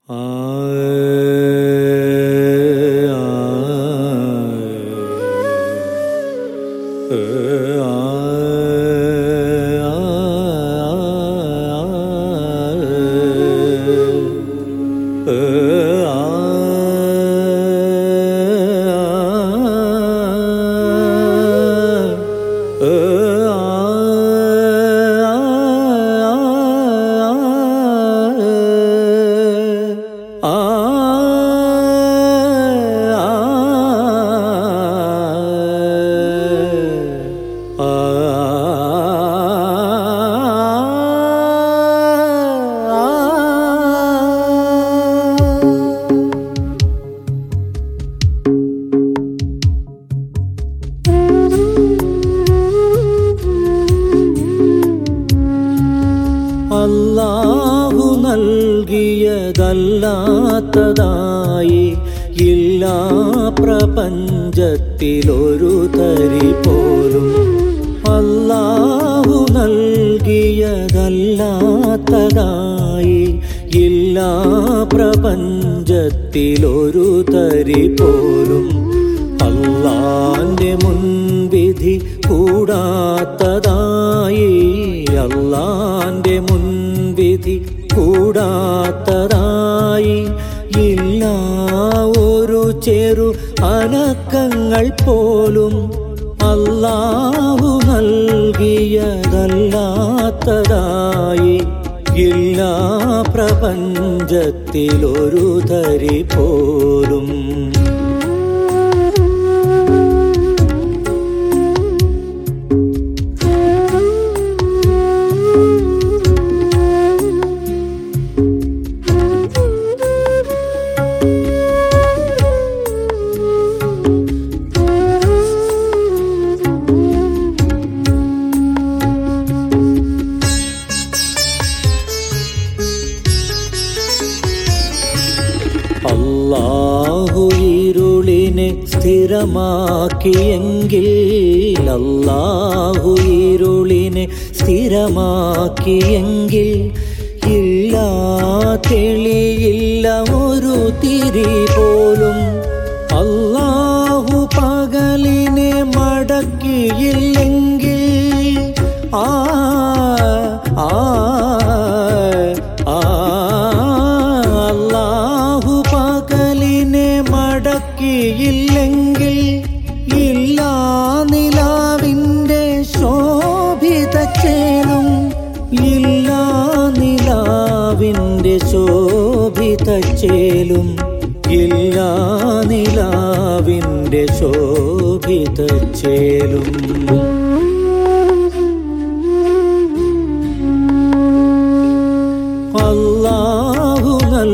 അല്ലാഹു നൽകിയതല്ലാത്തതായി ഇല്ല പ്രപഞ്ചത്തിലൊരു തരി പോലും അല്ലാഹു നൽകിയതല്ലാത്തതായി ഇല്ല പ്രപഞ്ചത്തിലൊരു തരി പോലും അള്ളാന്റെ മുൻവിധി കൂടാത്തതായി അള്ളാന്റെ മുൻവിധി കൂടാത്തതായി ഇല്ല ഒരു ചെറു അനക്കങ്ങൾ പോലും അല്ലാഹു നൽകിയതല്ലാത്തതായി ഇല്ല പ്രപഞ്ചത്തിലൊരു തരി പോലും അല്ലാഹു ഇരുളിനെ സ്ഥിരമാക്കിയെങ്കിൽ അല്ലാഹു ഇരുളിനെ സ്ഥിരമാക്കിയെങ്കിൽ ഇല്ല തെളിയില്ല ഒരു തിരി പോലും അല്ലാഹു പകലിനെ മടക്കിയില്ലെങ്കിൽ ആ ആ ആ അല്ലാഹു പകലിനെ മടക്കിയില്ലെങ്കിൽ ഇല്ല നിലാവിൻ്റെ ശോഭിത ചേലും ഇല്ല നിലാവിൻ്റെ ശോഭിത ചേലും ഇല്ല നിലാവിൻ്റെ ശോഭിത ചേലും അല്ലാഹു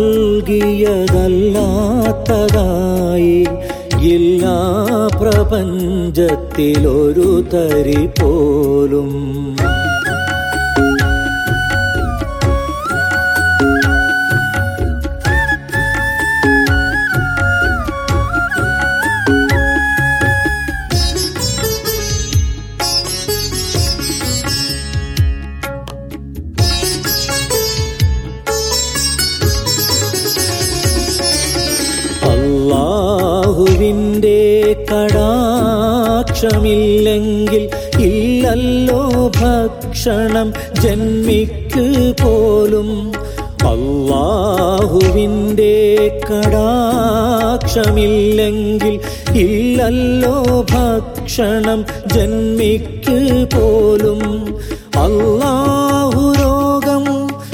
നൽകിയതല്ലാത്തതായി ഇല്ല പ്രപഞ്ചത്തിലൊരു തരി പോലും അള്ളാഹുവിൻ്റെ കടാക്ഷമില്ലെങ്കിൽ ഇല്ലല്ലോ ഭക്ഷണം ജന്മിക്ക് പോലും അള്ളാഹുവിൻ്റെ കടാക്ഷമില്ലെങ്കിൽ ഇല്ലല്ലോ ഭക്ഷണം ജന്മിക്ക് പോലും അള്ളാഹു രോഗം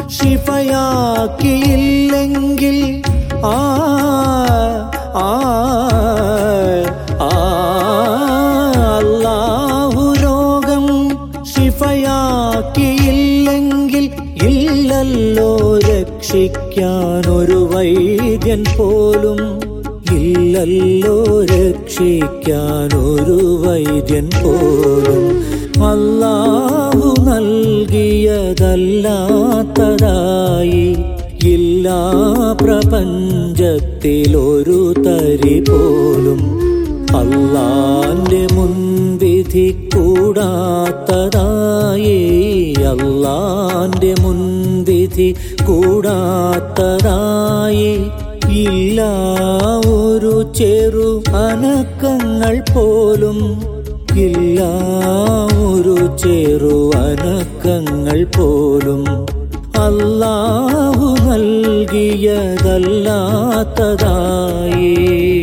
ശിഫയാക്കിയില്ലെങ്കിൽ ആ ആ ആ അല്ലാഹു രോഗം ശിഫയാക്കിയില്ലെങ്കിൽ ഇല്ലല്ലോ രക്ഷിക്കാൻ ഒരു വൈദ്യൻ പോലും ഇല്ലല്ലോ രക്ഷിക്കാൻ ഒരു വൈദ്യൻ പോലും അല്ലാഹു നൽകിയതല്ലാത്തതായി ഇല്ല പ്രപഞ്ചത്തിലൊരു തരി പോലും അള്ളാന്റെ മുൻവിധി കൂടാത്തതായി അള്ളാന്റെ മുൻവിധി കൂടാത്തതായി തതായി ഇല്ല ഒരു ചെറു അനക്കങ്ങൾ പോലും ഇല്ല ഒരു ചെറു അനക്കങ്ങൾ പോലും അല്ലാഹു നൽകിയതല്ലാത്തതായി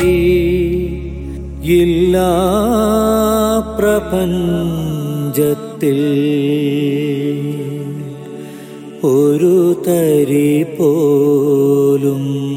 ഇല്ല പ്രപഞ്ചത്തിൽ ഒരു തരി പോലും